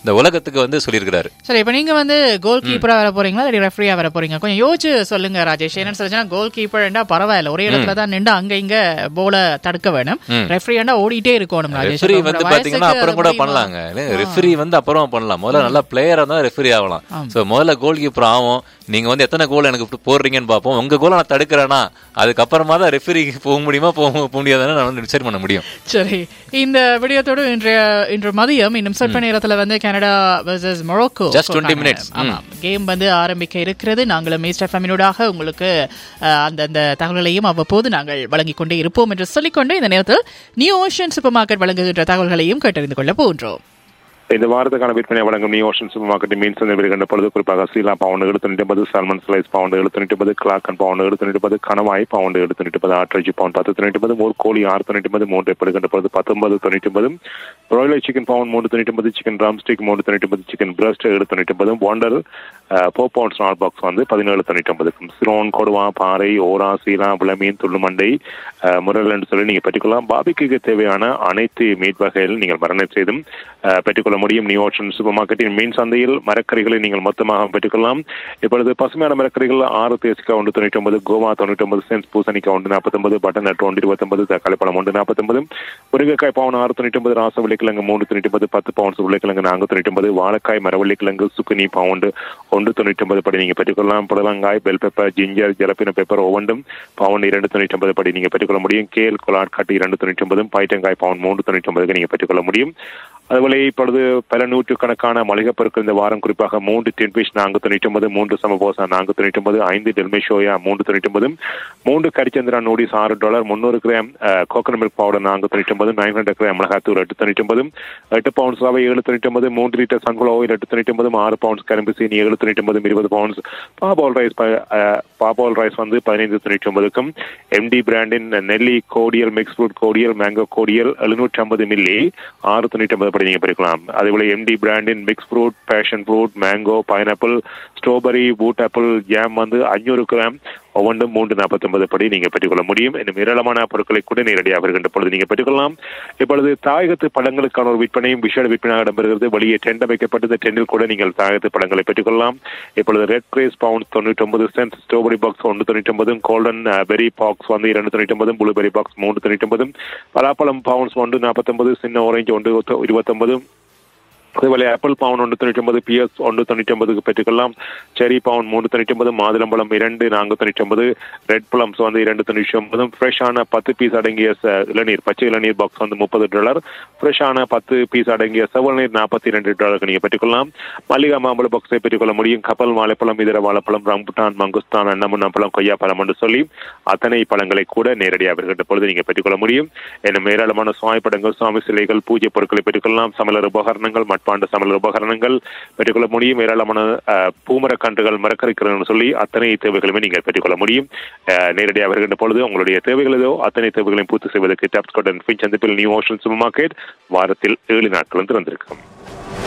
இந்த உலகத்துக்கு வந்து சொல்லியிருக்கிறாரு சரி இப்போ நீங்க வந்து கோல் கீப்பரா வர போறீங்களா இல்லை ரெஃப்ரியா வர போறீங்க கொஞ்சம் யோசிச்சு சொல்லுங்க ராஜேஷ் என்னன்னு சொல்லுச்சுன்னா கோல் கீப்பர்ண்டா பரவாயில்ல ஒரே இடத்துல தான் நின்று அங்க இங்க போல தடுக்க வேணும் ரெஃப்ரியாண்டா ஓடிட்டே இருக்கணும் ராஜேஷ் ரெஃபரி உங்களோட வந்து பாத்தீங்கன்னா வயசுக்கு அப்புறம் அது கூட முடியுமா? பண்ணலாங்க ரெஃபரி வந்து அப்புறம் பண்ணலாம் முதல்ல நல்லா பிளேயரா தான் ரெஃபரி ஆகலாம் சோ முதல்ல கோல் கீப்பர் ஆகும் நீங்க வந்து எத்தனை கோல் எனக்கு போடுறீங்கன்னு பார்ப்போம் உங்க கோலை நான் தடுக்கிறேன்னா அதுக்கப்புறமா தான் ரெஃபரிக்கு போக முடியுமா போக போக முடியாதுன்னு நான் வந்து டிசைட் பண்ண முடியும் சரி இந்த விடயத்தோடு இன்றைய இன்று மதியம் இன்னும் சொற்ப நேரத்துல வந்து Canada versus Morocco Just 20 minutes. ஆமா கேம் வந்து ஆரம்பிக்க இருக்கிறது நாங்களும் மீஸ்டர் ஃபேமிலியோடாக உங்களுக்கு அஹ், அந்தந்த தகவல்களையும் அவ்வப்போது நாங்கள் வழங்கிக் கொண்டே இருப்போம் என்று சொல்லிக்கொண்டு இந்த நேரத்தில் நியூ ஓஷன் சூப்பர் மார்க்கெட் வழங்குகின்ற தகவல்களையும் கேட்டறிந்து கொள்ள போன்றோம் இந்த வாரத்துக்கான விற்பனை வழங்கும் நியூ ஓஷன் சூப்பர் மார்க்கெட் மீன் சந்தை வருகின்ற பொழுது குறிப்பாக சீலா பவுண்டு எழுத்து ஒன்பது சால்மன் ஸ்லைஸ் பவுண்டு எழுத்து ஒன்பது கிளாக்கன் பவுண்டு எழுத்து ஒன்பது கணவாய் பவுண்டு எழுத்து ஒன்பது ஆட்ரஜி பவுண்ட் பத்து தொண்ணூற்றி ஒன்பது மூணு கோழி ஆறு தொண்ணூற்றி ஒன்பது மூன்று பெறுகின்ற பொழுது பத்தொன்பது தொண்ணூற்றி ஒன்பது ப்ராய்லர் சிக்கன் பவுண்ட் மூணு தொண்ணூற்றி ஒன்பது சிக்கன் ராம் ஸ்டிக் மூணு தொண்ணூற்றி ஒன்பது சிக்கன் பிரஸ்ட் எழுத்து தொண்ணூற்றி ஒன்பது வாண்டர் ஃபோர் பவுண்ட் ஸ்மால் பாக்ஸ் வந்து பதினேழு தொண்ணூற்றி ஒன்பதுக்கும் சிரோன் கொடுவா பாறை ஓரா சீலா விளமீன் துள்ளுமண்டை அஹ், முரல் என்று சொல்லி நீங்கள் பெற்றுக்கொள்ளலாம் பாபிக்கு தேவையான அனைத்து மீட் வகைகள் நீங்கள் மரணம் செய்தும் அஹ், பெற்றுக்கொள்ள முடியும் நியூ ஓஷன் சூப்பர் மார்க்கெட்டின் மீன் சந்தையில் மரக்கறிகளை நீங்கள் மொத்தமாக பெற்றுக்கொள்ளலாம் இப்பொழுது பசுமையான மரக்கறிகள் ஆறு தேசிக்கா ஒன்று தொண்ணூற்றி ஒன்பது கோவா தொண்ணூற்றி ஒன்பது சென்ஸ் பூசணிக்காய் ஒன்று நாற்பத்தொன்பது பட்டன் நட்டு ஒன்று இருபத்தொன்பது தக்காளி பழம் ஒன்று நாற்பத்தொன்பது முருங்கைக்காய் பவுன் ஆறு தொண்ணூற்றி ஒன்பது ராச உருளைக்கிழங்கு மூணு தொண்ணூற்றி ஒன்பது பத்து பவுன்ஸ் உருளைக்கிழங்கு நான்கு தொண்ணூற்றி ஒன்பது வாழைக்காய் மரவள்ளிக்கிழங்கு சுக்குனி பவுண்டு ஒன்று தொண்ணூற்றி ஒன்பது படி நீங்கள் பெற்றுக்கொள்ளலாம் புடலங்காய் bell pepper ginger jalapeno pepper ஒவ்வொன்றும் பவுன் இரண்டு தொண்ணூற்றி ஒன்பது படி நீங்கள் பெற்றுக்கொள்ள முடியும் கேல் கொலாட் கட்டு இரண்டு தொண்ணூற்றி ஒன்பதும் பைட்டங்காய் பவுன் மூன்று தொண்ணூற்றி ஒன்பதுக்கு நீங்கள் பெற்றுக்கொள்ள முடியும் அதுபோல இப்பொழுது பல நூற்றுக்கணக்கான மளிகைப் பொருட்கள் இந்த வாரம் குறிப்பாக மூன்று டென்பிஷ் நான்கு தொண்ணூற்றி ஒன்பது மூன்று சமபோசா நான்கு தொண்ணூற்றி ஒன்பது ஐந்து டெல்மிஷோயா மூன்று தொண்ணூற்றி ஒன்பது மூன்று கரிச்சந்திரா நூடிஸ் ஆறு டாலர் முந்நூறு கிராம் கோகனட் மில்க் பவுடர் நான்கு தொண்ணூற்றி ஒன்பது நைன் ஹண்ட்ரட் கிராம் மிளகாத்தூர் எட்டு தொண்ணூற்றி ஒன்பது எட்டு பவுண்ட்ஸ் ரவை ஏழு தொண்ணூற்றி ஒன்பது மூன்று லிட்டர் சன்ஃபிளவர் ஆயில் எட்டு தொண்ணூற்றி ஒன்பது ஆறு பவுண்ட்ஸ் கரும்பு சீனி ஏழு தொண்ணூற்றி ஒன்பது இருபது பவுண்ட்ஸ் பாபால் ரைஸ் பாபால் ரைஸ் வந்து பதினைந்து தொண்ணூற்றி ஒன்பதுக்கும் எம்டி பிராண்டின் நெல்லி cordial mix fruit cordial mango cordial எழுநூற்றி ஐம்பது மில்லி ஆறு தொண்ணூற்றி ஒன்பது படி நீங்கள் பெருக்கலாம் அதேபோல எம்டி பிராண்டின் mix fruit passion fruit mango pineapple strawberry பூட் ஆப்பிள் ஜாம் வந்து அஞ்சூறு கிராம் ஒவ்வொன்றும் மூன்று நாற்பத்தொன்பது படி நீங்கள் பெற்றுக்கொள்ள முடியும் இன்னும் ஏராளமான பொருட்களை கூட நேரடியாக வருகின்ற பொழுது நீங்கள் பெற்றுக்கொள்ளலாம் இப்பொழுது தாயகத்து பழங்களுக்கான ஒரு விற்பனையும் விஷேட விற்பனையாக இடம்பெறுகிறது வெளியே டெண்ட் அமைக்கப்பட்டு இந்த டெண்டில் கூட நீங்கள் தாயகத்து பழங்களை பெற்றுக்கொள்ளலாம் இப்பொழுது ரெட் கிரேஸ் பவுண்ட் தொண்ணூற்றி ஒன்பது சென்ட் ஸ்ட்ராபெரி பாக்ஸ் ஒன்று தொண்ணூற்றி ஒன்பதும் கோல்டன் பெரி பாக்ஸ் வந்து இரண்டு தொண்ணூற்றி ஒன்பதும் ப்ளூபெரி பாக்ஸ் மூன்று தொண்ணூற்றி ஒன்பதும் பலாப்பழம் பவுண்ட்ஸ் ஒன்று நாற்பத்தொன்பது சின்ன ஆரஞ்சு ஒன்று இருபத்தொன்பது அதேபோல ஆப்பிள் பவுன் ஒன்று தொண்ணூற்றி ஒன்பது பிஎஸ் ஒன்று தொண்ணூற்றி ஒன்பதுக்கு பெற்றுக்கொள்ளலாம் செரி பவுன் மூன்று தொண்ணூற்றி ஒன்பது மாதுளம்பழம் இரண்டு நான்கு தொண்ணூற்றி ஒன்பது ரெட் பிளம்ஸ் வந்து இரண்டு தொண்ணூற்றி ஒன்பதும் ஃப்ரெஷ்ஷான பத்து பீஸ் அடங்கிய ச- இளநீர் பச்சை இளநீர் பாக்ஸ் வந்து முப்பது டாலர் ஃப்ரெஷ்ஷான பத்து பீஸ் அடங்கிய செவல் நீர் நாற்பத்தி ரெண்டு டாலருக்கு நீங்கள் பெற்றுக்கொள்ளலாம் மல்லிகா மாம்பழ பாக்ஸை பெற்றுக்கொள்ள முடியும் கப்பல் வாழைப்பழம் இதர வாழைப்பழம் ரம்புட்டான் மங்குஸ்தான் அன்னமுன்னப்பழம் கொய்யாப்பழம் என்று சொல்லி அத்தனை பழங்களை கூட நேரடியாக வருகின்ற பொழுது நீங்கள் பெற்றுக்கொள்ள முடியும் இன்னும் ஏராளமான சுவாமி படங்கள் சுவாமி சிலைகள் பூஜை பொருட்களை பெற்றுக்கொள்ளலாம் சமையலர் உபகரணங்கள் மட்பாண்ட சமையலர் உபகரணங்கள் பெற்றுக்கொள்ள முடியும் ஏராளமான அஹ், பூமரக்கன்றுகள் மரக்கறிக்கிறன்னு சொல்லி அத்தனை தேவைகளுமே நீங்கள் பெற்றுக்கொள்ள முடியும் அஹ், நேரடியாக வருகின்ற பொழுது உங்களுடைய தேவைகள் ஏதோ அத்தனை தேவைகளையும் பூர்த்தி செய்வதற்கு டாப்ஸ்காட் அண்ட் ஃபின் சந்திப்பில் நியூ ஓஷன் சூப்பர் மார்க்கெட் வாரத்தில் ஏழு நாட்களும் திறந்திருக்கும்